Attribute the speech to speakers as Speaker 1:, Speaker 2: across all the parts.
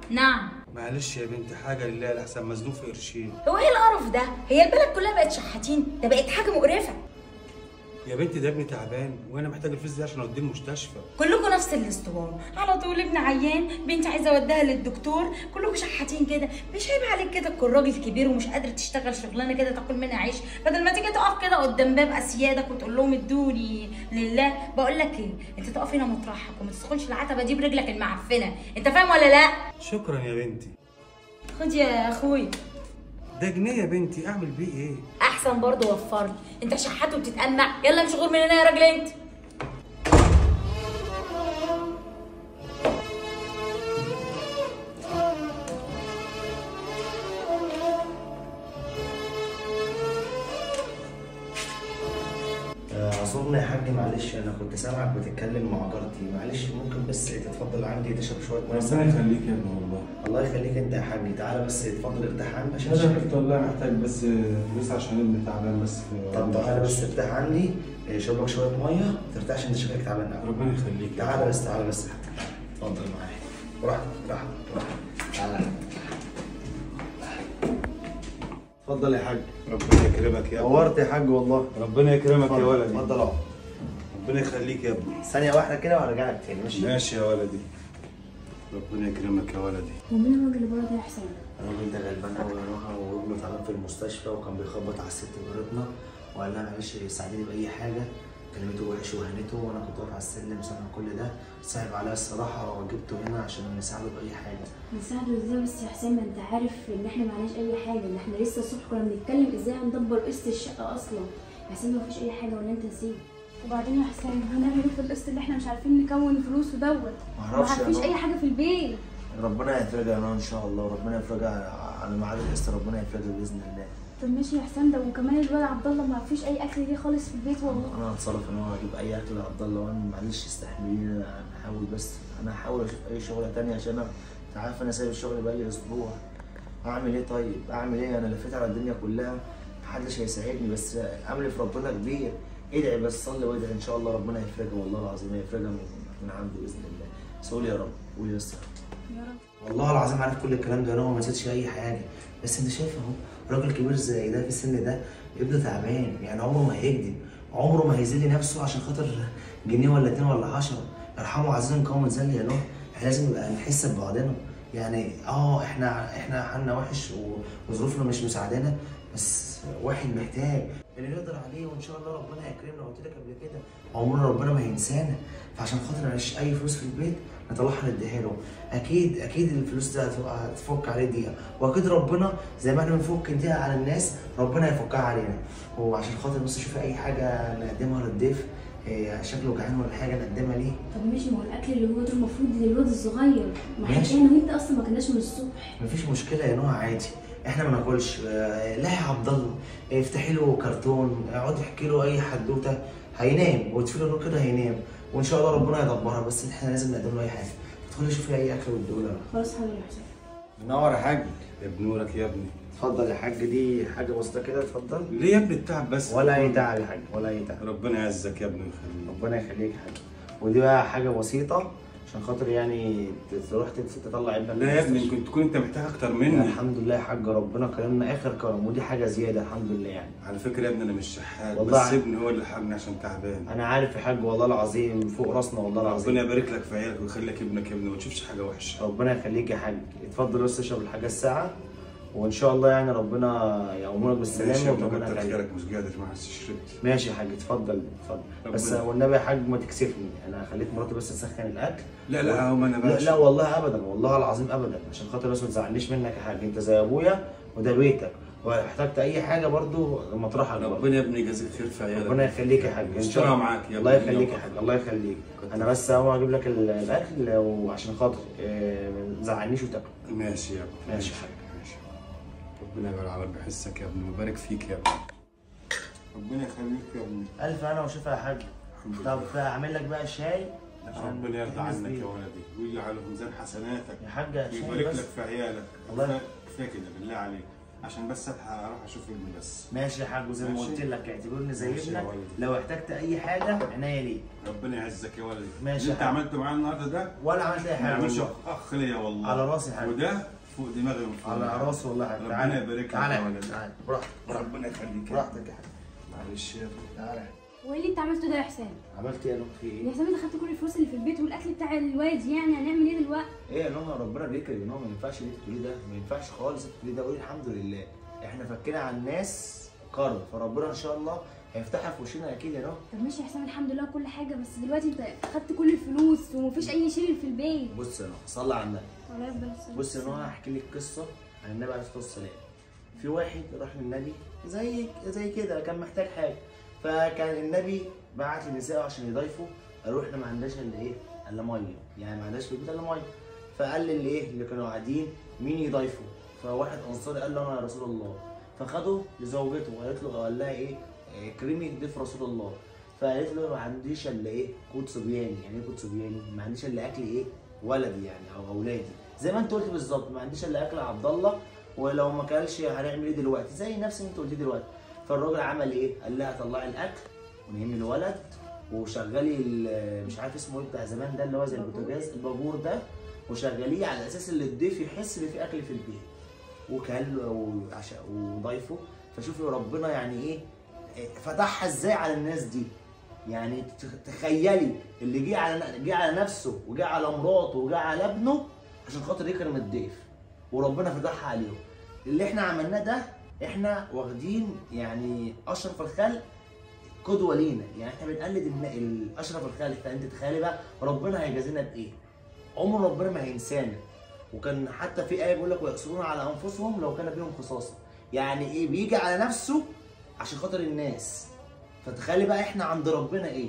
Speaker 1: نعم
Speaker 2: معلش يا بنتي حاجه لله لحسن مزنوق في قرشين
Speaker 1: هو ايه القرف ده هي البلد كلها بقت شحاتين ده بقت حاجه مقرفه
Speaker 2: يا بنتي ده ابني تعبان وانا محتاج الفلوس دي عشان اوديه المستشفى
Speaker 1: كلكم نفس الاسطوانه على طول ابن عيان بنتي عايزه اوديها للدكتور كلكم شحاتين كده مش عيب عليك كده تكون راجل كبير ومش قادر تشتغل شغلانه كده تاكل منها عيش بدل ما تيجي تقف كده قدام باب اسيادك وتقول لهم ادوني لله بقول لك ايه انت تقف هنا مطرحك وما تدخلش العتبه دي برجلك المعفنه انت فاهم ولا لا
Speaker 2: شكرا يا بنتي
Speaker 1: خد يا اخوي
Speaker 2: ده جنيه يا بنتي اعمل بيه ايه
Speaker 1: احسن برضه وفر لي انت شحات وبتتقمع يلا مش غور من هنا يا راجل انت
Speaker 3: آه، اعذرني يا حاج معلش انا كنت سامعك بتتكلم مع جارتي معلش ممكن بس تتفضل عندي تشرب شويه ميه
Speaker 2: ربنا يخليك يا ابني والله
Speaker 3: الله يخليك انت يا حاج تعالى بس اتفضل ارتاح عندي عشان
Speaker 2: انا
Speaker 3: شكلك-
Speaker 2: قلت والله محتاج بس فلوس عشان ابني تعبان بس في
Speaker 3: طب تعالى بس ارتاح عندي آه، شرب لك شويه ميه ما ترتاحش انت شكلك تعبان قوي
Speaker 2: ربنا يخليك يا
Speaker 3: تعالى بس تعالى بس يا حاج اتفضل معايا براحتك براحتك براحتك تعالى اتفضل يا حاج
Speaker 2: ربنا يكرمك يا ابني
Speaker 3: نورت يا حاج والله
Speaker 2: ربنا يكرمك يا ولدي
Speaker 3: اتفضل اقعد
Speaker 2: ربنا يخليك يا ابني
Speaker 3: ثانيه واحده كده وهرجع لك تاني ماشي
Speaker 2: ماشي يا ولدي ربنا يكرمك يا ولدي
Speaker 4: ومين الراجل اللي بره ده يا حسين؟
Speaker 3: الراجل ده غلبان قوي يا روحه وابنه تعبان في المستشفى وكان بيخبط على الست جارتنا وقال لها معلش ساعديني باي حاجه كلمته وحش وهنته وانا كنت واقف على السلم سامع كل ده صعب عليا الصراحه وجبته هنا عشان نساعده باي حاجه
Speaker 4: نساعده ازاي بس يا حسين ما انت عارف ان احنا معناش اي حاجه ان احنا لسه الصبح كنا بنتكلم ازاي هندبر قسط الشقه اصلا يا حسين ما فيش اي حاجه ولا انت نسيت
Speaker 5: وبعدين يا حسين هنعمل ايه في القسط اللي احنا مش عارفين نكون فلوسه دوت ما
Speaker 3: معرفش يا
Speaker 5: عارفينش
Speaker 3: نور.
Speaker 5: اي حاجه في البيت
Speaker 3: ربنا يفرجها يا نور ان شاء الله وربنا يفرجها على ميعاد القسط ربنا يفرجها باذن الله
Speaker 5: طب ماشي يا حسين ده وكمان الولد عبد الله ما فيش اي اكل ليه خالص في البيت والله
Speaker 3: انا هتصرف ان هو اجيب اي اكل لعبد الله وانا معلش استحمليني انا هحاول بس انا هحاول اشوف اي شغله تانية عشان انا انت عارف انا سايب الشغل بقالي اسبوع اعمل ايه طيب اعمل ايه انا لفيت على الدنيا كلها محدش هيساعدني بس املي في ربنا كبير ادعي بس صلي وادعي ان شاء الله ربنا يفرجها والله العظيم هيفرجها من, من عنده باذن الله بس قول يا رب قول يا اسطى
Speaker 5: يا رب
Speaker 3: والله العظيم عارف كل الكلام ده انا ما نسيتش اي حاجه بس انت شايف اهو راجل كبير زي ده في السن ده ابنه تعبان يعني عمره ما هيكذب عمره ما هيذل نفسه عشان خاطر جنيه ولا اتنين ولا عشرة ارحموا عزيزا قوم ذل يا نوح احنا لازم نبقى نحس ببعضنا يعني اه احنا احنا حالنا وحش و- وظروفنا مش مساعدانا بس واحد محتاج اللي نقدر عليه وان شاء الله ربنا هيكرمنا قلت لك قبل كده عمرنا ربنا ما هينسانا فعشان خاطر مش اي فلوس في البيت نطلعها نديها له اكيد اكيد الفلوس دي هتبقى هتفك عليه دقيقه واكيد ربنا زي ما احنا بنفك دقيقه على الناس ربنا هيفكها علينا وعشان خاطر بس شوف اي حاجه نقدمها للضيف إيه، شكله جعان ولا حاجه نقدمها ليه
Speaker 4: طب ماشي ما هو الاكل اللي هو ده المفروض للواد الصغير ما احنا
Speaker 3: ماشي.
Speaker 4: انا وانت اصلا ما كناش من الصبح
Speaker 3: مفيش مشكله يا نوع عادي احنا ما ناكلش آه، لا يا عبد الله افتحي له كرتون اقعد احكي له اي حدوته هينام وتفي له كده هينام وان شاء الله ربنا يدبرها بس احنا لازم نقدم له اي حاجه تدخلي شوفي اي اكل وادوله
Speaker 4: خلاص حاضر يا حسين
Speaker 3: منور يا حاج
Speaker 2: يا بنورك يا ابني
Speaker 3: اتفضل يا حاج دي حاجه بسيطه كده اتفضل
Speaker 2: ليه يا ابني التعب بس
Speaker 3: ولا اي تعب يا حاج ولا اي تعب
Speaker 2: ربنا يعزك يا ابني ويخليك
Speaker 3: ربنا يخليك يا حاج ودي بقى حاجه بسيطه عشان خاطر يعني تروح تنسى تطلع ابنك
Speaker 2: لا يا ابني
Speaker 3: من
Speaker 2: يمكن تكون انت محتاج اكتر
Speaker 3: المستشفى.
Speaker 2: مني
Speaker 3: الحمد لله يا حاج ربنا كرمنا اخر كرم ودي حاجه زياده الحمد لله يعني
Speaker 2: على فكره يا ابني انا مش شحات
Speaker 3: والله
Speaker 2: بس
Speaker 3: ع-
Speaker 2: ابني هو اللي حامني عشان تعبان
Speaker 3: انا عارف يا حاج والله العظيم فوق راسنا والله العظيم
Speaker 2: ربنا يبارك لك في عيالك ويخلي لك ابنك يا ابني ما تشوفش حاجه وحشه
Speaker 3: ربنا يخليك يا حاج اتفضل بس اشرب الحاجه الساعه وان شاء الله يعني ربنا يأمرك
Speaker 2: ماشي
Speaker 3: بالسلامه
Speaker 2: يا ابني
Speaker 3: وربنا
Speaker 2: كتر
Speaker 3: يخليك
Speaker 2: خيرك مش قادر ما حدش شربت
Speaker 3: ماشي يا حاج اتفضل اتفضل بس
Speaker 2: ربنا-
Speaker 3: والنبي يا حاج ما تكسفني انا خليت مراتي بس تسخن الاكل
Speaker 2: لا لا هم انا
Speaker 3: لا,
Speaker 2: باشا
Speaker 3: لا والله ابدا والله العظيم ابدا عشان خاطر بس ما تزعلنيش منك يا حاج انت زي ابويا وده بيتك واحتجت اي حاجه برضو مطرحك برضو.
Speaker 2: ربنا يا ابني يجازيك خير في عيالك
Speaker 3: ربنا يخليك يا حاج ان شاء
Speaker 2: اشتغل
Speaker 3: الله
Speaker 2: معاك يا
Speaker 3: الله
Speaker 2: ابني.
Speaker 3: يخليك يا حاج الله يخليك انا بس هقوم اجيب لك ال- الاكل وعشان خاطر آه، ما تزعلنيش وتاكل
Speaker 2: ماشي يا ابني
Speaker 3: ماشي يا حاج.
Speaker 2: ماشي ربنا يبارك على بحسك يا ابني ويبارك فيك يا ابني ربنا يخليك يا ابني
Speaker 3: الف انا وشوفها يا حاج
Speaker 2: الحمد
Speaker 3: طب
Speaker 2: لله.
Speaker 3: اعمل لك بقى الشاي
Speaker 2: ربنا يرضى
Speaker 3: تحس
Speaker 2: عنك
Speaker 3: بيه.
Speaker 2: يا ولدي ويجعل في ميزان حسناتك
Speaker 3: يا حاج شاي
Speaker 2: ويبارك
Speaker 3: بس
Speaker 2: لك في عيالك
Speaker 3: الله-
Speaker 2: كفايه كفايه كده بالله عليك عشان بس الحق اروح اشوف ابني بس
Speaker 3: ماشي يا حاج وزي ما
Speaker 2: ماشي.
Speaker 3: قلت لك اعتبرني زي
Speaker 2: ماشي يا
Speaker 3: ابنك
Speaker 2: ولدي.
Speaker 3: لو احتجت اي حاجه عناية ليك
Speaker 2: ربنا يعزك يا ولدي
Speaker 3: ماشي
Speaker 2: اللي
Speaker 3: يا
Speaker 2: انت
Speaker 3: حاج.
Speaker 2: عملته معايا النهارده ده
Speaker 3: ولا عملت اي
Speaker 2: ما
Speaker 3: حاجه
Speaker 2: يعملش
Speaker 3: والله.
Speaker 2: اخ ليا والله
Speaker 3: على راسي يا حاج.
Speaker 2: وده فوق دماغي من فوق
Speaker 3: على راسي والله يا حاج
Speaker 2: ربنا
Speaker 3: تعالى
Speaker 2: يبارك لك
Speaker 3: تعالى
Speaker 2: يا
Speaker 3: يا حاج،
Speaker 2: ولدي.
Speaker 3: تعالى براحتك براحتك
Speaker 2: ربنا يخليك
Speaker 3: براحتك يا حاج
Speaker 2: معلش يا ابني
Speaker 3: تعالى
Speaker 5: وايه اللي انت عملته ده يا حسام؟
Speaker 3: عملت ايه يا نور في ايه؟
Speaker 5: يا حسام انت خدت كل الفلوس اللي في البيت والاكل بتاع الواد يعني هنعمل ايه دلوقتي؟
Speaker 3: ايه يا نور ربنا بيكرم يا نور ما ينفعش اللي انت تقوليه ده ما ينفعش خالص انت تقوليه ده قولي الحمد لله احنا فكينا عن الناس كرب فربنا ان شاء الله هيفتحها في وشنا اكيد يا نور
Speaker 5: طب ماشي يا حسام الحمد لله كل حاجه بس دلوقتي انت خدت كل الفلوس ومفيش اي شيء في البيت
Speaker 3: بص يا نور صلي على النبي
Speaker 5: ولا يفضل الصلاة
Speaker 3: بص يا نور
Speaker 5: والسلام.
Speaker 3: هحكي لك قصه عن النبي عليه الصلاه والسلام في واحد راح للنبي زي زي كده كان محتاج حاجه فكان النبي بعت لنسائه عشان يضيفوا قالوا احنا ما عندناش الا ايه؟ الا ميه يعني ما عندناش في البيت الا ميه فقال للي ايه اللي كانوا قاعدين مين يضيفوا فواحد انصاري قال له انا يا رسول الله فخده لزوجته وقالت له قال لها ايه إيه، كريمي ضيف رسول الله فقالت له ما عنديش الا ايه كود صبياني يعني ايه كود صبياني ما عنديش الا اكل ايه ولدي يعني او اولادي زي ما انت قلت بالظبط ما عنديش الا اكل عبد الله ولو ما كلش هنعمل ايه دلوقتي زي نفس اللي انت قلتيه دلوقتي فالراجل عمل ايه قال لها طلعي الاكل ونهمي الولد وشغلي ال- مش عارف اسمه ايه بتاع زمان ده اللي هو زي البوتاجاز الباجور ده وشغليه على اساس ان الضيف يحس ان في اكل في البيت وكل وعشا وضيفه فشوفي ربنا يعني ايه إيه، فتحها ازاي على الناس دي يعني تخ- تخيلي اللي جه على جه على نفسه وجه على مراته وجه على ابنه عشان خاطر يكرم الضيف وربنا فتحها عليهم اللي احنا عملناه ده احنا واخدين يعني اشرف الخلق قدوه لينا يعني احنا بنقلد الن- ال- اشرف الخلق فانت تخيلي بقى ربنا هيجازينا بايه عمر ربنا ما هينسانا وكان حتى في ايه بيقول لك ويقصرون على انفسهم لو كان بيهم خصاصه يعني ايه بيجي على نفسه عشان خاطر الناس فتخيلي بقى احنا عند ربنا ايه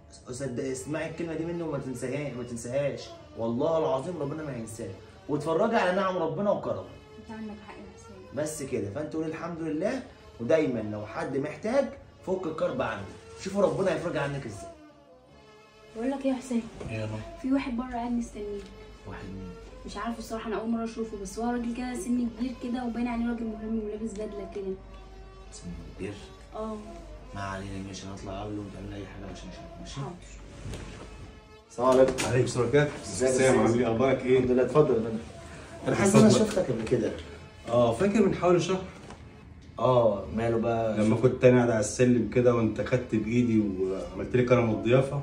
Speaker 3: صدق اسمعي الكلمه دي مني وما تنساهاش ما تنساهاش والله العظيم ربنا ما هينساها واتفرجي على نعم ربنا وكرمه
Speaker 5: انت عندك حق يا حسام
Speaker 3: بس كده فانت قولي الحمد لله ودايما لو حد محتاج فك الكرب عنه شوفوا ربنا هيفرج عنك ازاي
Speaker 5: بقول لك ايه يا حسام
Speaker 3: يا رب
Speaker 5: في واحد بره قاعد مستنيك
Speaker 3: واحد مين
Speaker 5: مش عارفه الصراحه انا اول مره اشوفه بس هو راجل كده سن كبير كده وباين عليه راجل مهم ولابس بدله كده
Speaker 3: اسمه كبير
Speaker 5: اه
Speaker 3: ما علينا مش هنطلع قبله وتعمل اي حاجه عشان نشوف ماشي
Speaker 5: حاضر
Speaker 3: السلام عليكم
Speaker 2: عليكم السلام عليكم
Speaker 3: ازيك يا
Speaker 2: سام
Speaker 3: أستاذ؟
Speaker 2: عامل ايه اخبارك
Speaker 3: الحمد
Speaker 2: ايه؟
Speaker 3: لله اتفضل يا فندم انا حاسس ان انا
Speaker 2: اتفضل.
Speaker 3: شفتك قبل كده
Speaker 2: اه فاكر من حوالي شهر
Speaker 3: اه ماله بقى
Speaker 2: لما كنت انا قاعد على السلم كده وانت خدت بايدي وعملت لي كرم الضيافه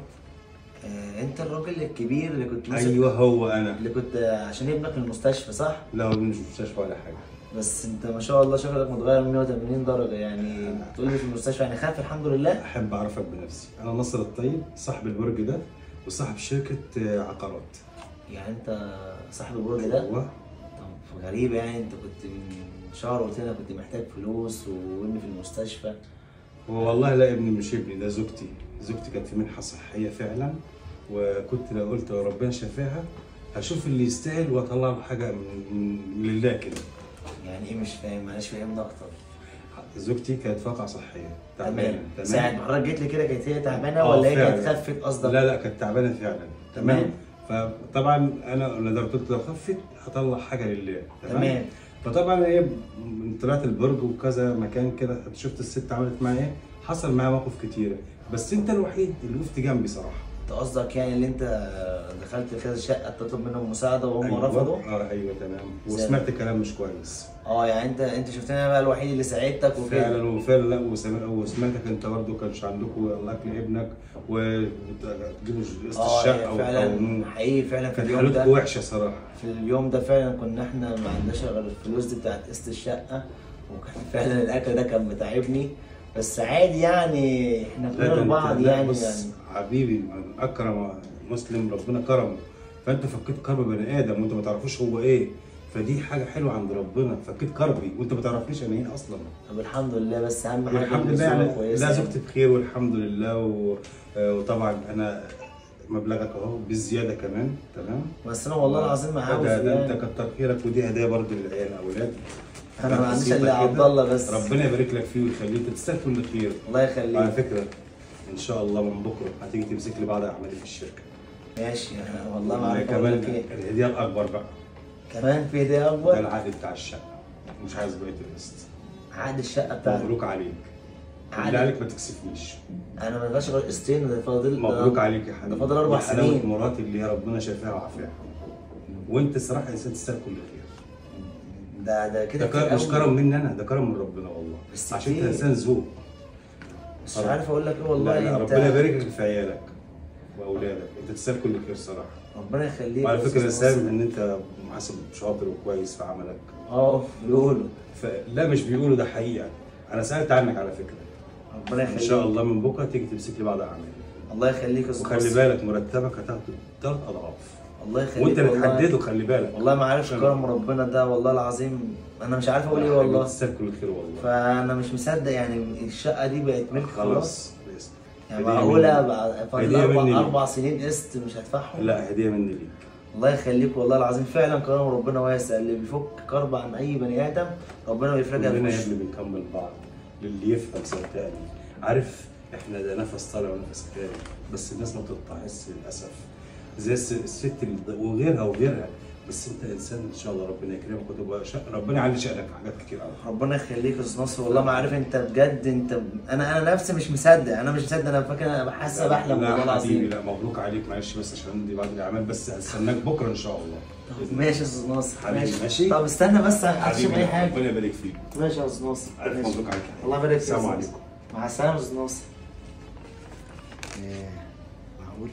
Speaker 3: آه انت الراجل الكبير اللي كنت ماسك
Speaker 2: ايوه هو انا
Speaker 3: اللي كنت عشان ابنك في المستشفى صح؟
Speaker 2: لا مش مستشفى ولا حاجه
Speaker 3: بس انت ما شاء الله شكلك متغير 180 درجه يعني تقول لي في المستشفى يعني خاف الحمد لله
Speaker 2: احب اعرفك بنفسي انا ناصر الطيب صاحب البرج ده وصاحب شركه آه، عقارات
Speaker 3: يعني انت صاحب البرج ده
Speaker 2: والله
Speaker 3: طب غريب يعني انت كنت من شهر قلت لنا كنت محتاج فلوس وابني في المستشفى
Speaker 2: والله لا ابني مش ابني ده زوجتي زوجتي كانت في منحه صحيه فعلا وكنت لو قلت لو ربنا شافاها هشوف اللي يستاهل واطلع له حاجه من, من لله كده
Speaker 3: يعني ايه مش فاهم معلش فهمنا اكتر
Speaker 2: زوجتي كانت في واقعه صحيه تعبانه
Speaker 3: ساعة ما حضرتك جيت لي كده كانت هي تعبانه
Speaker 2: آه،
Speaker 3: ولا هي كانت
Speaker 2: فعلاً.
Speaker 3: خفت قصدك؟
Speaker 2: لا لا كانت تعبانه فعلا
Speaker 3: تمام.
Speaker 2: تمام فطبعا انا نظرت قلت لو خفت هطلع حاجه لله
Speaker 3: تمام
Speaker 2: فطبعا ايه من طلعت البرج وكذا مكان كده شفت الست عملت معايا ايه حصل معايا مواقف كتيره بس انت الوحيد اللي وقفت جنبي صراحه
Speaker 3: انت قصدك يعني اللي انت دخلت كذا شقه تطلب منهم مساعده وهم
Speaker 2: أيوة.
Speaker 3: رفضوا؟
Speaker 2: اه ايوه تمام
Speaker 3: زي-
Speaker 2: وسمعت كلام مش كويس
Speaker 3: اه يعني انت انت شفتني انا بقى الوحيد اللي ساعدتك وكده
Speaker 2: فعلا وفعلا لا وسم- وسمعتك انت برضه كانش عندكم الاكل ابنك وتجيبوا قسط
Speaker 3: اه
Speaker 2: الشقه
Speaker 3: هي فعلا
Speaker 2: وتقوموه.
Speaker 3: حقيقي فعلا في
Speaker 2: كانت
Speaker 3: اليوم
Speaker 2: حالتكم
Speaker 3: ده
Speaker 2: وحشه صراحه
Speaker 3: في اليوم ده فعلا كنا احنا ما عندناش غير الفلوس دي بتاعت قسط الشقه وكان فعلا الاكل ده كان متعبني بس عادي يعني احنا
Speaker 2: لا
Speaker 3: كلنا
Speaker 2: ده انت-
Speaker 3: لبعض
Speaker 2: لا
Speaker 3: يعني
Speaker 2: بص
Speaker 3: يعني
Speaker 2: حبيبي من اكرم مسلم ربنا كرمه فانت فكيت كرب بني ادم وانت ما تعرفوش هو ايه فدي حاجه حلوه عند ربنا فكيت كربي وانت ما تعرفنيش انا ايه اصلا
Speaker 3: طب الحمد لله بس اهم حاجه
Speaker 2: والحمد
Speaker 3: إن
Speaker 2: لله
Speaker 3: الصورة
Speaker 2: يعني
Speaker 3: كويسة
Speaker 2: لا
Speaker 3: يعني.
Speaker 2: زوجتي بخير والحمد لله و... آه، وطبعا انا مبلغك اهو بالزياده كمان تمام
Speaker 3: بس انا والله العظيم عاوز
Speaker 2: ده, ده انت
Speaker 3: يعني
Speaker 2: كتر خيرك ودي هديه برضه للعيال اولاد
Speaker 3: انا ما عنديش
Speaker 2: بسيطة
Speaker 3: الا
Speaker 2: كده.
Speaker 3: عبد الله بس
Speaker 2: ربنا يبارك لك فيه ويخليك انت تستاهل كل خير
Speaker 3: الله
Speaker 2: على
Speaker 3: يخليك
Speaker 2: فكره ان شاء الله من بكره هتيجي تمسك لي بعض اعمالي في الشركه
Speaker 3: ماشي أنا والله ما عارف اقول
Speaker 2: كمان
Speaker 3: لك ايه
Speaker 2: الهديه الاكبر بقى
Speaker 3: كمان في هديه
Speaker 2: ده
Speaker 3: اكبر
Speaker 2: العقد بتاع الشقه مش عايز بقيه القسط
Speaker 3: عقد الشقه بتاعتك
Speaker 2: مبروك عليك
Speaker 3: عقد-
Speaker 2: بالله عليك ما تكسفنيش
Speaker 3: انا ما ينفعش غير قسطين ده فاضل
Speaker 2: مبروك عليك يا حبيبي
Speaker 3: ده فاضل اربع
Speaker 2: يا حلاوه
Speaker 3: سنين
Speaker 2: مراتي اللي هي ربنا شافاها وعافاها وانت الصراحه انسان تستاهل كل خير
Speaker 3: ده ده كده
Speaker 2: ده كرم
Speaker 3: كتير
Speaker 2: مش
Speaker 3: قوي.
Speaker 2: كرم مني انا ده كرم من ربنا والله
Speaker 3: بس
Speaker 2: عشان انت
Speaker 3: كتير.
Speaker 2: انسان ذوق
Speaker 3: مش عارف اقول لك ايه والله
Speaker 2: لا لا
Speaker 3: انت
Speaker 2: ربنا يبارك لك في عيالك واولادك انت تستاهل كل خير صراحه
Speaker 3: ربنا يخليك
Speaker 2: وعلى
Speaker 3: يا
Speaker 2: فكره يا
Speaker 3: أستاذ
Speaker 2: سام
Speaker 3: ناصر.
Speaker 2: ان انت محاسب شاطر وكويس في عملك
Speaker 3: اه بيقولوا
Speaker 2: فلا مش بيقولوا ده حقيقه انا سالت عنك على فكره
Speaker 3: ربنا
Speaker 2: ان
Speaker 3: يخليك
Speaker 2: شاء الله من بكره تيجي تمسك لي بعض اعمال
Speaker 3: الله يخليك يا أستاذ
Speaker 2: وخلي
Speaker 3: ناصر.
Speaker 2: بالك مرتبك هتاخده ثلاث اضعاف
Speaker 3: الله يخليك
Speaker 2: وانت اللي
Speaker 3: والله.
Speaker 2: تحدده خلي بالك
Speaker 3: والله ما عارف
Speaker 2: عشان-
Speaker 3: كرم ربنا ده والله العظيم انا مش عارف اقول ايه والله
Speaker 2: تستاهل كل خير والله
Speaker 3: فانا مش مصدق يعني الشقه دي بقت ملك خلاص
Speaker 2: خلاص بس.
Speaker 3: يعني
Speaker 2: هدية
Speaker 3: معقوله
Speaker 2: مني.
Speaker 3: بعد فاضل
Speaker 2: هدية مني
Speaker 3: اربع
Speaker 2: ليك.
Speaker 3: اربع سنين قسط مش هدفعهم
Speaker 2: لا هديه مني ليك
Speaker 3: الله يخليك والله العظيم فعلا كرم ربنا واسع اللي بيفك كرب عن اي بني ادم ربنا بيفرجها في
Speaker 2: كلنا يا
Speaker 3: وشه
Speaker 2: ابني بنكمل بعض للي يفهم صدقني عارف احنا ده نفس طالع ونفس خارج بس الناس ما بتتعظش للاسف زي الس- الست اللي- وغيرها وغيرها بس انت انسان ان شاء الله ربنا يكرمك وتبقى شا... ربنا يعلي شأنك في حاجات كتير قوي
Speaker 3: ربنا يخليك يا استاذ نصر والله ما عارف انت بجد انت انا انا نفسي مش مصدق انا مش مصدق انا فاكر انا حاسه بحلم والله
Speaker 2: لا حبيبي
Speaker 3: العظيم
Speaker 2: لا مبروك عليك معلش بس عشان عندي بعض الاعمال بس هستناك بكره ان شاء الله
Speaker 3: طب ماشي يا استاذ ناصر
Speaker 2: حبيبي، ماشي؟
Speaker 3: طب استنى بس هشوف
Speaker 2: حبيبي
Speaker 3: اي حاجه
Speaker 2: ربنا يبارك فيك
Speaker 3: ماشي يا استاذ ناصر
Speaker 2: الف
Speaker 3: ماشي.
Speaker 2: مبروك عليك
Speaker 3: الله يبارك فيك يا
Speaker 2: السلام
Speaker 3: أستاذ
Speaker 2: عليكم
Speaker 3: ناصر. مع السلامه يا استاذ ناصر إيه، معقول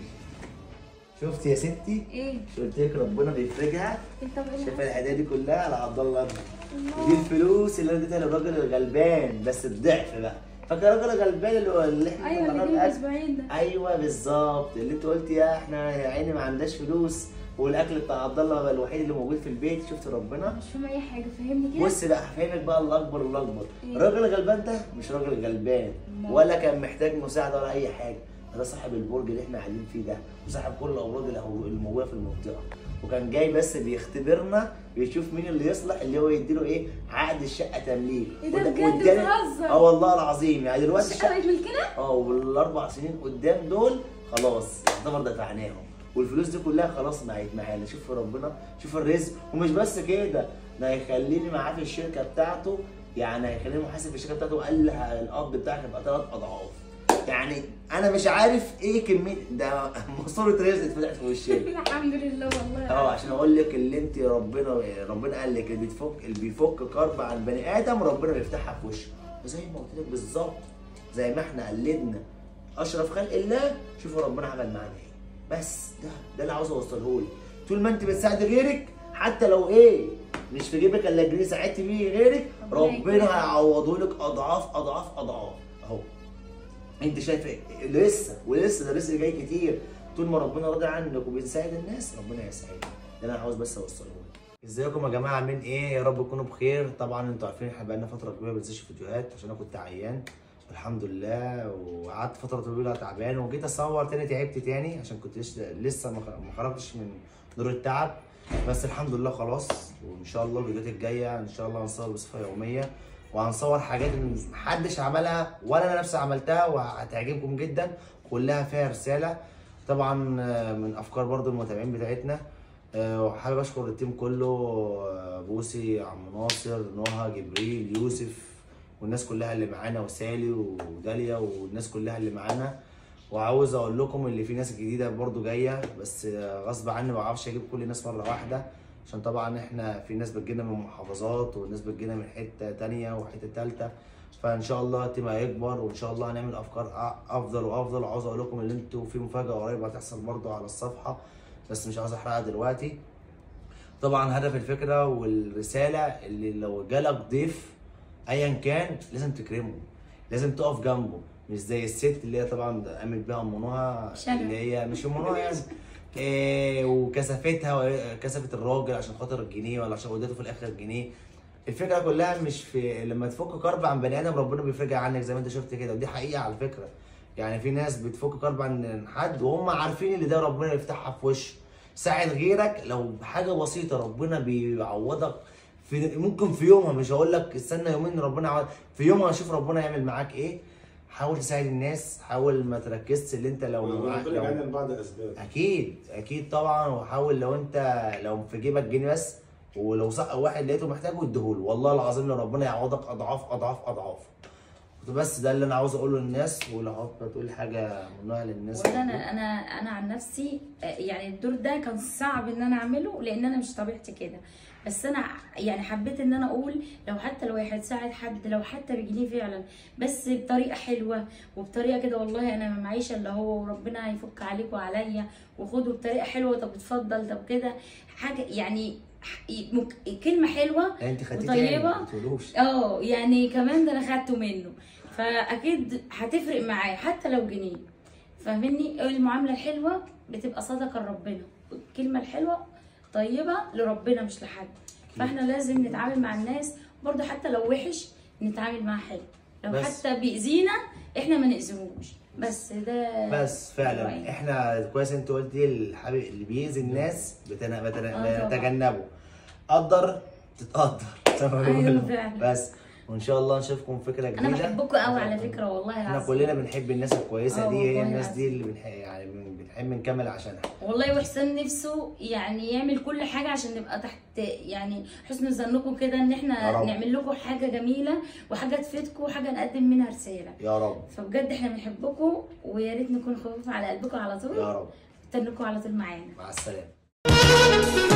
Speaker 3: شفت يا ستي
Speaker 5: ايه
Speaker 3: قلت لك ربنا بيفرجها
Speaker 5: انت بقى
Speaker 3: شايف الهدايا دي كلها على عبد الله ابني ودي الفلوس اللي انا اديتها للراجل الغلبان بس الضعف بقى فاكر الراجل الغلبان اللي هو اللي احنا
Speaker 5: ايوه
Speaker 3: طلعناه
Speaker 5: اللي جه
Speaker 3: الأكل؟
Speaker 5: اسبوعين ده
Speaker 3: ايوه بالظبط اللي انت قلت يا احنا يا عيني ما عندناش فلوس والاكل بتاع عبد الله بقى الوحيد اللي موجود في البيت شفت ربنا
Speaker 5: مش فاهم اي حاجه فهمني كده
Speaker 3: بص بقى هفهمك بقى الاكبر الاكبر
Speaker 5: إيه؟
Speaker 3: الراجل الغلبان ده مش راجل غلبان
Speaker 5: أمال؟
Speaker 3: ولا كان محتاج مساعده ولا اي حاجه ده صاحب البرج اللي احنا قاعدين فيه ده وصاحب كل الابراج اللي هو- اللي موجوده في المنطقه وكان جاي بس بيختبرنا بيشوف مين اللي يصلح اللي هو يديله ايه عقد الشقه تمليك
Speaker 5: ايه ده
Speaker 3: وده-
Speaker 5: بجد
Speaker 3: واداني-
Speaker 5: بتهزر؟
Speaker 3: اه والله العظيم يعني دلوقتي
Speaker 5: الشقه
Speaker 3: الشقه
Speaker 5: بقت ملكنا
Speaker 3: اه والاربع سنين قدام دول خلاص يعتبر دفعناهم والفلوس دي كلها خلاص بقت معانا شوف ربنا شوف الرزق ومش بس كده ده هيخليني معاه في الشركه بتاعته يعني هيخليني محاسب في الشركه بتاعته قال لها القبض بتاعك هيبقى ثلاث اضعاف يعني انا مش عارف ايه كميه ده ماسوره رزق اتفتحت في وشي
Speaker 5: الحمد لله والله
Speaker 3: اه عشان اقول لك اللي انت ربنا ربنا قال لك اللي بيفك اللي بيفك كرب عن بني ادم ربنا بيفتحها في وشه وزي ما قلت لك بالظبط زي ما احنا قلدنا اشرف خلق الله شوفوا ربنا عمل معانا ايه بس ده ده اللي عاوز اوصله لك طول ما انت بتساعد غيرك حتى لو ايه مش في جيبك الا جنيه ساعدت بيه غيرك
Speaker 5: ربنا
Speaker 3: ربنا
Speaker 5: يكرمك.
Speaker 3: هيعوضه لك اضعاف اضعاف اضعاف اهو انت شايف ايه لسه ولسه ده رزق جاي كتير طول ما ربنا راضي عنك وبتساعد الناس ربنا يسعدك ده اللي انا عاوز بس اوصله لك ازيكم يا جماعه عاملين ايه يا رب تكونوا بخير طبعا انتوا عارفين احنا بقالنا فتره كبيره ما بننزلش فيديوهات عشان انا كنت عيان الحمد لله وقعدت فتره طويله تعبان وجيت اصور تاني تعبت تاني عشان كنت لسه- لسه ما خ- ما خرجتش من دور التعب بس الحمد لله خلاص وان شاء الله الفيديوهات الجايه ان شاء الله هنصور بصفه يوميه وهنصور حاجات محدش عملها ولا انا نفسي عملتها وهتعجبكم جدا كلها فيها رساله طبعا آه، من افكار برضو المتابعين بتاعتنا آه، وحابب اشكر التيم كله آه، بوسي عم ناصر نهى جبريل يوسف والناس كلها اللي معانا وسالي وداليا والناس كلها اللي معانا وعاوز اقول لكم اللي في ناس جديده برضو جايه بس آه، غصب عني ما بعرفش اجيب كل الناس مره واحده عشان طبعا احنا في ناس بتجينا من محافظات وناس بتجينا من حته تانية وحته تالتة فان شاء الله التيم هيكبر وان شاء الله هنعمل افكار أ- افضل وافضل وعاوز اقول لكم ان انتوا في مفاجاه قريبه هتحصل برضو على الصفحه بس مش عاوز احرقها دلوقتي طبعا هدف الفكره والرساله اللي لو جالك ضيف ايا كان لازم تكرمه لازم تقف جنبه مش زي الست اللي هي طبعا قامت بيها ام نهى
Speaker 5: شنب.
Speaker 3: اللي هي مش ام نهى يعني إيه وكسفتها و- كسفت الراجل عشان خاطر الجنيه ولا عشان ودته في الاخر الجنيه الفكره كلها مش في لما تفك كرب عن بني ادم ربنا بيفرجها عنك زي ما انت شفت كده ودي حقيقه على فكره يعني في ناس بتفك كرب عن حد وهم عارفين ان ده ربنا يفتحها في وشه ساعد غيرك لو بحاجه بسيطه ربنا بيعوضك في ممكن في يومها مش هقول لك استنى يومين ربنا يعوض في يومها شوف ربنا يعمل معاك ايه حاول تساعد الناس حاول ما تركزش اللي انت لو معاك
Speaker 2: ربنا
Speaker 3: لو
Speaker 2: يعلم بعض الاسباب
Speaker 3: اكيد اكيد طبعا وحاول لو انت لو في جيبك جنيه بس ولو صح واحد لقيته محتاجه اديهوله والله العظيم لو ربنا يعوضك اضعاف اضعاف اضعاف بس ده اللي انا عاوز اقوله للناس ولو حابه تقول حاجه منها للناس
Speaker 1: والله انا انا انا عن نفسي آه، يعني الدور ده كان صعب ان انا اعمله لان انا مش طبيعتي كده بس انا يعني حبيت ان انا اقول لو حتى لو هتساعد حد لو حتى بجنيه فعلا بس بطريقه حلوه وبطريقه كده والله انا ما معيش الا هو وربنا هيفك عليك وعليا وخده بطريقه حلوه طب اتفضل طب كده حاجه يعني ح- مك- كلمه حلوه
Speaker 3: يعني انت خدتيه
Speaker 1: وطيبة.
Speaker 3: تاني ما تقولوش
Speaker 1: اه يعني كمان ده انا خدته منه فاكيد هتفرق معاه حتى لو جنيه فاهمني المعامله الحلوه بتبقى صدقه لربنا الكلمه الحلوه طيبه لربنا مش لحد فاحنا لازم نتعامل مع الناس برضه حتى لو وحش نتعامل معاه حلو لو
Speaker 3: بس.
Speaker 1: حتى بيأذينا احنا ما نأذيهوش بس ده
Speaker 3: بس فعلا
Speaker 1: رأيي.
Speaker 3: احنا كويس انت قلتي الحبيب اللي بيأذي الناس بتنا... بتنا...
Speaker 1: آه طبعا.
Speaker 3: بنتجنبه قدر تتقدر زي ما
Speaker 1: أيوة
Speaker 3: بيقولوا.
Speaker 1: فعلا.
Speaker 3: بس وان شاء الله نشوفكم فكره جديده
Speaker 1: انا بحبكم قوي على فكره والله
Speaker 3: احنا
Speaker 1: العظيم
Speaker 3: كلنا بنحب الناس الكويسه
Speaker 1: آه
Speaker 3: دي هي
Speaker 1: والله
Speaker 3: الناس
Speaker 1: العظيم.
Speaker 3: دي اللي بنح... يعني بن- بنحب نكمل عشانها
Speaker 1: والله وحسام نفسه يعني يعمل كل حاجه عشان نبقى تحت يعني حسن ظنكم كده ان
Speaker 3: يا
Speaker 1: احنا
Speaker 3: رب.
Speaker 1: نعمل لكم حاجه جميله وحاجه تفيدكم وحاجه نقدم منها رساله
Speaker 3: يا رب
Speaker 1: فبجد احنا بنحبكم ويا ريت نكون خفيف على قلبكم على طول
Speaker 3: يا رب
Speaker 1: استنوكم على طول معانا
Speaker 3: مع السلامه